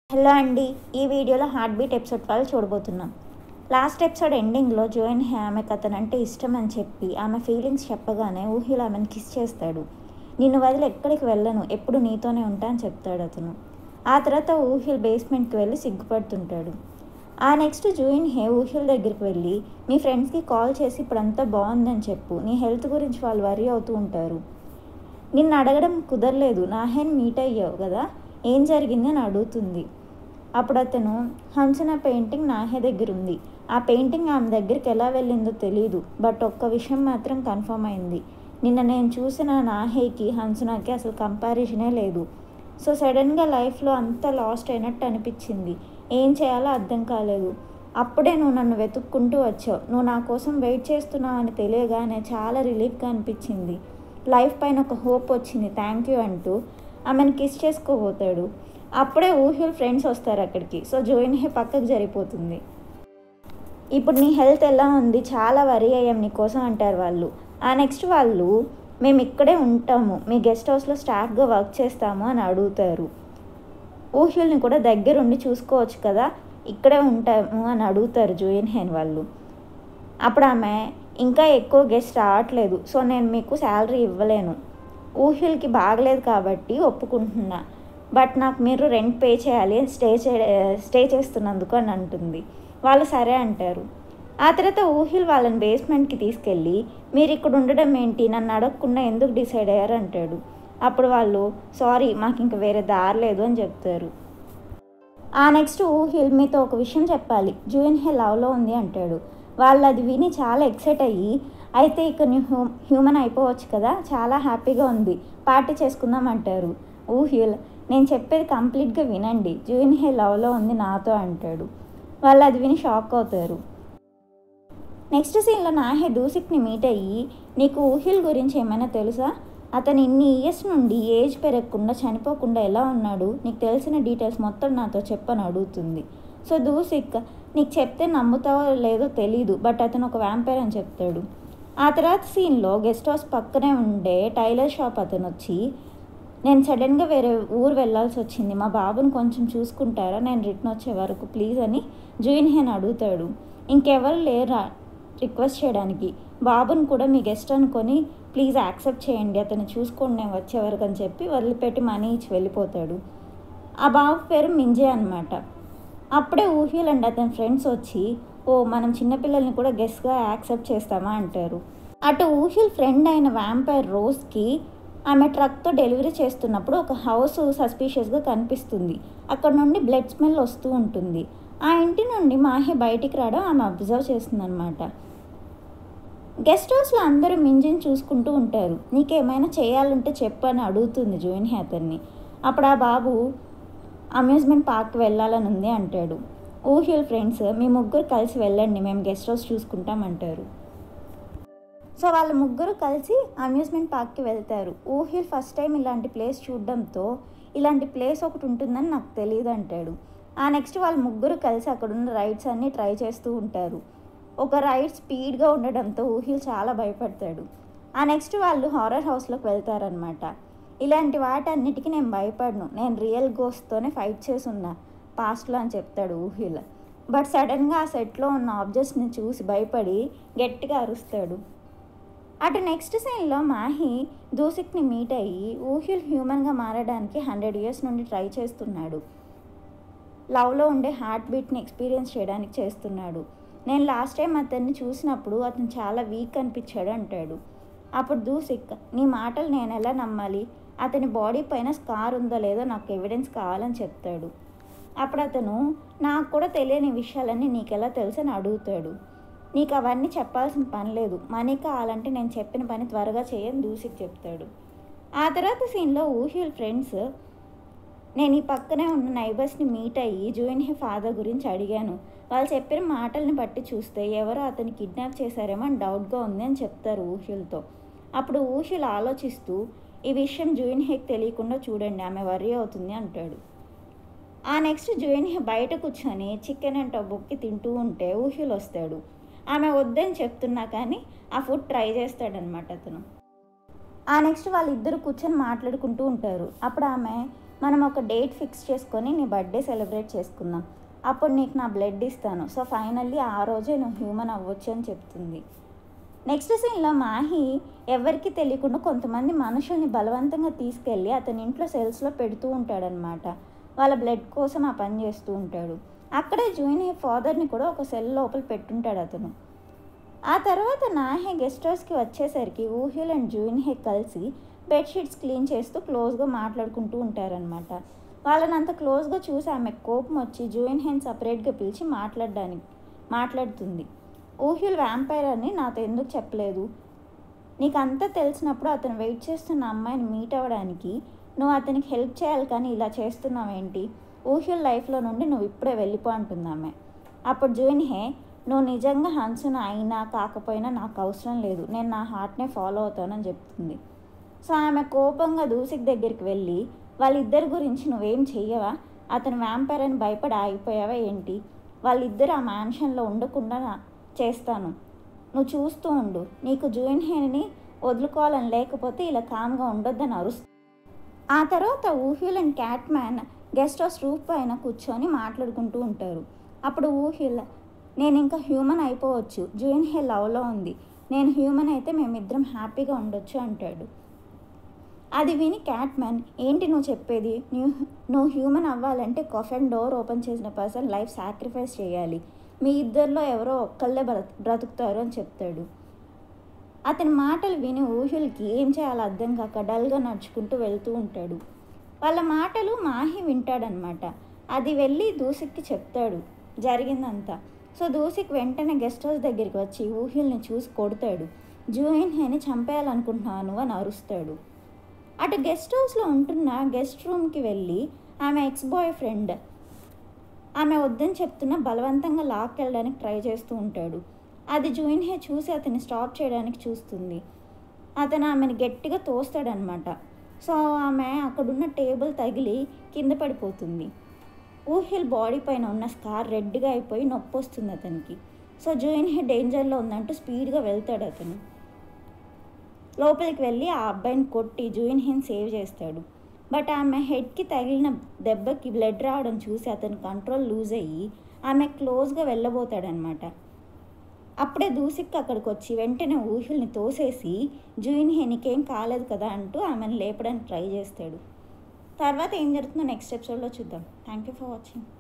hello అండి ఈ వీడియోలో హార్ట్ బీట్ ఎపిసోడ్ ట్వెల్వ్ చూడబోతున్నాం లాస్ట్ ఎపిసోడ్ ఎండింగ్లో జోయిన్ హే ఆమెకు అతనంటే ఇష్టం అని చెప్పి ఆమె ఫీలింగ్స్ చెప్పగానే ఊహిల్ ఆమెను కిస్ చేస్తాడు నిన్ను వదిలి ఎక్కడికి వెళ్ళను ఎప్పుడు నీతోనే ఉంటా అని చెప్తాడు అతను ఆ తర్వాత ఊహిల్ బేస్మెంట్కి వెళ్ళి సిగ్గుపడుతుంటాడు ఆ నెక్స్ట్ జూయిన్ హే ఊహిల్ దగ్గరికి వెళ్ళి మీ ఫ్రెండ్స్కి కాల్ చేసి ఇప్పుడంతా బాగుందని చెప్పు నీ హెల్త్ గురించి వాళ్ళు వరి అవుతూ ఉంటారు నిన్ను అడగడం కుదరలేదు నా హెన్ మీట్ అయ్యావు కదా ఏం జరిగింది అని అడుగుతుంది అప్పుడు అతను హంసన పెయింటింగ్ నాహే దగ్గర ఉంది ఆ పెయింటింగ్ ఆమె దగ్గరికి ఎలా వెళ్ళిందో తెలియదు బట్ ఒక్క విషయం మాత్రం కన్ఫర్మ్ అయింది నిన్న నేను చూసిన నాహేకి హంసనాకి అసలు కంపారిజనే లేదు సో సడన్గా లైఫ్లో అంత లాస్ట్ అయినట్టు అనిపించింది ఏం చేయాలో అర్థం కాలేదు అప్పుడే నువ్వు నన్ను వెతుక్కుంటూ వచ్చావు నువ్వు నా కోసం వెయిట్ చేస్తున్నావు అని తెలియగానే చాలా రిలీఫ్గా అనిపించింది లైఫ్ పైన ఒక హోప్ వచ్చింది థ్యాంక్ యూ అంటూ ఆమెను కిస్ చేసుకోబోతాడు అప్పుడే ఊహిల్ ఫ్రెండ్స్ వస్తారు అక్కడికి సో జోయిన్ హే పక్కకు జరిగిపోతుంది ఇప్పుడు నీ హెల్త్ ఎలా ఉంది చాలా వరి అయ్యాం నీ కోసం అంటారు వాళ్ళు ఆ నెక్స్ట్ వాళ్ళు మేము ఇక్కడే ఉంటాము మీ గెస్ట్ హౌస్లో స్టాఫ్గా వర్క్ చేస్తాము అని అడుగుతారు ఊహిల్ని కూడా దగ్గరుండి చూసుకోవచ్చు కదా ఇక్కడే ఉంటాము అని అడుగుతారు జోయిన్ హేన్ వాళ్ళు అప్పుడు ఆమె ఇంకా ఎక్కువ గెస్ట్ రావట్లేదు సో నేను మీకు శాలరీ ఇవ్వలేను ఊహిల్కి బాగలేదు కాబట్టి ఒప్పుకుంటున్నా బట్ నాకు మీరు రెంట్ పే చేయాలి స్టే చే స్టే చేస్తున్నందుకు అని అంటుంది వాళ్ళు సరే అంటారు ఆ తర్వాత ఊహిల్ వాళ్ళని బేస్మెంట్కి తీసుకెళ్ళి మీరు ఇక్కడ ఉండడం ఏంటి నన్ను అడగకుండా ఎందుకు డిసైడ్ అయ్యారు అంటాడు అప్పుడు వాళ్ళు సారీ మాకు ఇంక వేరే దారి లేదు అని చెప్తారు ఆ నెక్స్ట్ ఊహిల్ మీతో ఒక విషయం చెప్పాలి జూయిన్ హే లవ్లో ఉంది అంటాడు వాళ్ళు అది విని చాలా ఎక్సైట్ అయ్యి అయితే ఇక నీ హ్యూ హ్యూమన్ అయిపోవచ్చు కదా చాలా హ్యాపీగా ఉంది పార్టీ చేసుకుందాం అంటారు ఊహిల్ నేను చెప్పేది కంప్లీట్గా వినండి జూయిన్ హే లవ్లో ఉంది నాతో అంటాడు వాళ్ళు అది విని షాక్ అవుతారు నెక్స్ట్ సీన్లో నాహే దూసిక్ని మీట్ అయ్యి నీకు ఊహిల్ గురించి ఏమైనా తెలుసా అతను ఇన్ని ఇయర్స్ నుండి ఏజ్ పెరగకుండా చనిపోకుండా ఎలా ఉన్నాడు నీకు తెలిసిన డీటెయిల్స్ మొత్తం నాతో చెప్పని అడుగుతుంది సో దూసిక్ నీకు చెప్తే నమ్ముతావో లేదో తెలీదు బట్ అతను ఒక వ్యాంపైర్ అని చెప్తాడు ఆ తర్వాత సీన్లో గెస్ట్ హౌస్ పక్కనే ఉండే టైలర్ షాప్ అతను వచ్చి నేను సడన్గా వేరే ఊరు వెళ్ళాల్సి వచ్చింది మా బాబుని కొంచెం చూసుకుంటారా నేను రిటర్న్ వచ్చే వరకు ప్లీజ్ అని జూయిన్ హేన్ అడుగుతాడు ఇంకెవరు లేరా రిక్వెస్ట్ చేయడానికి బాబుని కూడా మీ గెస్ట్ అనుకొని ప్లీజ్ యాక్సెప్ట్ చేయండి అతను చూసుకోండి నేను వచ్చే వరకు అని చెప్పి వదిలిపెట్టి మనీ ఇచ్చి వెళ్ళిపోతాడు ఆ బాబు పేరు మింజే అనమాట అప్పుడే ఊహిల్ అండ్ అతని ఫ్రెండ్స్ వచ్చి ఓ మనం చిన్నపిల్లల్ని కూడా గెస్ట్గా యాక్సెప్ట్ చేస్తామా అంటారు అటు ఊహిల్ ఫ్రెండ్ అయిన వ్యాంపైర్ రోజ్కి ఆమె ట్రక్తో డెలివరీ చేస్తున్నప్పుడు ఒక హౌస్ సస్పీషియస్గా కనిపిస్తుంది అక్కడ నుండి బ్లడ్ స్మెల్ వస్తూ ఉంటుంది ఆ ఇంటి నుండి మాహి బయటికి రావడం ఆమె అబ్జర్వ్ చేస్తుందన్నమాట గెస్ట్ హౌస్లో అందరూ మింజిని చూసుకుంటూ ఉంటారు నీకేమైనా చేయాలంటే చెప్పు అని అడుగుతుంది జోయిన్ హ్యాతర్ని అప్పుడు ఆ బాబు అమ్యూజ్మెంట్ పార్క్ వెళ్ళాలని ఉంది అంటాడు ఊహిల్ ఫ్రెండ్స్ మీ ముగ్గురు కలిసి వెళ్ళండి మేము గెస్ట్ హౌస్ చూసుకుంటాం అంటారు సో వాళ్ళ ముగ్గురు కలిసి అమ్యూజ్మెంట్ పార్క్కి వెళ్తారు ఊహిల్ ఫస్ట్ టైం ఇలాంటి ప్లేస్ చూడడంతో ఇలాంటి ప్లేస్ ఒకటి ఉంటుందని నాకు తెలియదు అంటాడు ఆ నెక్స్ట్ వాళ్ళ ముగ్గురు కలిసి అక్కడ ఉన్న రైడ్స్ అన్నీ ట్రై చేస్తూ ఉంటారు ఒక రైడ్ స్పీడ్గా ఉండడంతో ఊహిల్ చాలా భయపడతాడు ఆ నెక్స్ట్ వాళ్ళు హారర్ హౌస్లోకి వెళ్తారనమాట ఇలాంటి వాటన్నిటికీ నేను భయపడను నేను రియల్ గోస్తోనే ఫైట్ చేసి ఉన్నా పాస్ట్లో అని చెప్తాడు ఊహిల్ బట్ సడన్గా ఆ సెట్లో ఉన్న ఆబ్జెక్ట్స్ని చూసి భయపడి గట్టిగా అరుస్తాడు అటు నెక్స్ట్ సీన్లో మాహి దూసిక్ని మీట్ అయ్యి ఊహిల్ హ్యూమన్గా మారడానికి హండ్రెడ్ ఇయర్స్ నుండి ట్రై చేస్తున్నాడు లవ్లో ఉండే హార్ట్ బీట్ని ఎక్స్పీరియన్స్ చేయడానికి చేస్తున్నాడు నేను లాస్ట్ టైం అతన్ని చూసినప్పుడు అతను చాలా వీక్ అనిపించాడు అంటాడు అప్పుడు దూసిక్ నీ మాటలు నేను ఎలా నమ్మాలి అతని బాడీ పైన స్కార్ ఉందో లేదో నాకు ఎవిడెన్స్ కావాలని చెప్తాడు అప్పుడు అతను నాకు కూడా తెలియని విషయాలన్నీ నీకెలా తెలుసు అని అడుగుతాడు నీకు అవన్నీ చెప్పాల్సిన పని లేదు మనీ కావాలంటే నేను చెప్పిన పని త్వరగా చేయని దూసిక్ చెప్తాడు ఆ తర్వాత సీన్లో ఊహిల్ ఫ్రెండ్స్ నేను ఈ పక్కనే ఉన్న నైబర్స్ని మీట్ అయ్యి జూయిన్ హే ఫాదర్ గురించి అడిగాను వాళ్ళు చెప్పిన మాటల్ని బట్టి చూస్తే ఎవరో అతన్ని కిడ్నాప్ చేశారేమో అని డౌట్గా ఉంది అని చెప్తారు ఊహిల్తో అప్పుడు ఊహిల్ ఆలోచిస్తూ ఈ విషయం జూయిన్ హేకి తెలియకుండా చూడండి ఆమె వర్రీ అవుతుంది అంటాడు ఆ నెక్స్ట్ జూయిన్ హే బయట కూర్చొని చికెన్ అండ్ బొక్కి తింటూ ఉంటే ఊహిల్ వస్తాడు ఆమె వద్దని చెప్తున్నా కానీ ఆ ఫుడ్ ట్రై చేస్తాడనమాట అతను ఆ నెక్స్ట్ వాళ్ళిద్దరు కూర్చొని మాట్లాడుకుంటూ ఉంటారు అప్పుడు ఆమె మనం ఒక డేట్ ఫిక్స్ చేసుకొని నీ బర్త్డే సెలబ్రేట్ చేసుకుందాం అప్పుడు నీకు నా బ్లడ్ ఇస్తాను సో ఫైనల్లీ ఆ రోజే నువ్వు హ్యూమన్ అవ్వచ్చు అని చెప్తుంది నెక్స్ట్ సీన్లో మాహి ఎవరికి తెలియకుండా కొంతమంది మనుషుల్ని బలవంతంగా తీసుకెళ్ళి అతని ఇంట్లో సెల్స్లో పెడుతూ ఉంటాడనమాట వాళ్ళ బ్లడ్ కోసం ఆ పని చేస్తూ ఉంటాడు అక్కడే జూనియర్ ఫాదర్ని కూడా ఒక సెల్ లోపల పెట్టుంటాడు అతను ఆ తర్వాత నాహే గెస్ట్ హౌస్కి వచ్చేసరికి ఊహ్యుల్ అండ్ జూన్హే కలిసి బెడ్షీట్స్ క్లీన్ చేస్తూ క్లోజ్గా మాట్లాడుకుంటూ ఉంటారనమాట వాళ్ళని అంత క్లోజ్గా చూసి ఆమె కోపం వచ్చి జూయిన్హేన్ సపరేట్గా పిలిచి మాట్లాడడానికి మాట్లాడుతుంది ఊహ్యుల్ వ్యాంపైర్ అని నాతో ఎందుకు చెప్పలేదు నీకు అంతా తెలిసినప్పుడు అతను వెయిట్ చేస్తున్న అమ్మాయిని మీట్ అవ్వడానికి నువ్వు అతనికి హెల్ప్ చేయాలి కానీ ఇలా చేస్తున్నావేంటి ఊహ్యుల్ లైఫ్లో నుండి నువ్వు ఇప్పుడే వెళ్ళిపో అంటుంది ఆమె అప్పుడు జూయిన్ హే నువ్వు నిజంగా హన్సున అయినా కాకపోయినా నాకు అవసరం లేదు నేను నా హార్ట్నే ఫాలో అవుతానని చెప్తుంది సో ఆమె కోపంగా దూసిక్ దగ్గరికి వెళ్ళి వాళ్ళిద్దరి గురించి నువ్వేం చెయ్యవా అతను వ్యాంపైర్ అని భయపడి ఆగిపోయావా ఏంటి వాళ్ళిద్దరు ఆ మ్యాన్షన్లో ఉండకుండా నా- చేస్తాను నువ్వు చూస్తూ ఉండు నీకు జూయిన్ హేని వదులుకోవాలని లేకపోతే ఇలా కామ్గా ఉండొద్దని అరుస్తూ ఆ తర్వాత Woohyul and cat man guest house roof పైన కూర్చొని మాట్లాడుకుంటూ ఉంటారు అప్పుడు ఊహ్యుల్ నేను ఇంకా హ్యూమన్ అయిపోవచ్చు జూయిన్ హే లవ్లో ఉంది నేను హ్యూమన్ అయితే మేమిద్దరం హ్యాపీగా ఉండొచ్చు అంటాడు అది విని క్యాట్ మ్యాన్ ఏంటి నువ్వు చెప్పేది నువ్వు నువ్వు హ్యూమన్ అవ్వాలంటే కొఫెన్ డోర్ ఓపెన్ చేసిన పర్సన్ లైఫ్ సాక్రిఫైస్ చేయాలి మీ ఇద్దరిలో ఎవరో ఒక్కళ్ళే బ్ర బ్రతుకుతారు అని చెప్తాడు అతని మాటలు విని ఊహులకి ఏం చేయాలో అర్థం కాక డల్గా నడుచుకుంటూ వెళ్తూ ఉంటాడు వాళ్ళ మాటలు మాహి వింటాడనమాట అది వెళ్ళి దూసిక్కి చెప్తాడు జరిగిందంతా సో దూసిక్ వెంటనే గెస్ట్ హౌస్ దగ్గరికి వచ్చి ఊహిల్ని చూసి కొడతాడు జూయిన్ హేని చంపేయాలనుకుంటున్నాను అని అరుస్తాడు అటు గెస్ట్ హౌస్లో ఉంటున్న గెస్ట్ రూమ్కి వెళ్ళి ఆమె ఎక్స్ బాయ్ ఫ్రెండ్ ఆమె వద్దని చెప్తున్న బలవంతంగా లాక్కెళ్ళడానికి ట్రై చేస్తూ ఉంటాడు అది జూయిన్ హే చూసి అతన్ని స్టాప్ చేయడానికి చూస్తుంది అతను ఆమెను గట్టిగా తోస్తాడనమాట సో ఆమె అక్కడున్న టేబుల్ తగిలి కింద పడిపోతుంది ఊహిల్ బాడీ పైన ఉన్న స్కార్ రెడ్గా అయిపోయి నొప్పి వస్తుంది అతనికి సో జూయిన్ హే డేంజర్లో ఉందంటూ స్పీడ్గా వెళ్తాడు అతను లోపలికి వెళ్ళి ఆ అబ్బాయిని కొట్టి జూయిన్ హేన్ సేవ్ చేస్తాడు బట్ ఆమె హెడ్కి తగిలిన దెబ్బకి బ్లడ్ రావడం చూసి అతని కంట్రోల్ లూజ్ అయ్యి ఆమె క్లోజ్గా వెళ్ళబోతాడనమాట అప్పుడే దూసిక్ అక్కడికి వచ్చి వెంటనే ఊహుల్ని తోసేసి జూయిన్ హే నీకేం కాలేదు కదా అంటూ ఆమెను లేపడానికి ట్రై చేస్తాడు తర్వాత ఏం జరుగుతుందో నెక్స్ట్ ఎపిసోడ్లో చూద్దాం థ్యాంక్ యూ ఫర్ వాచింగ్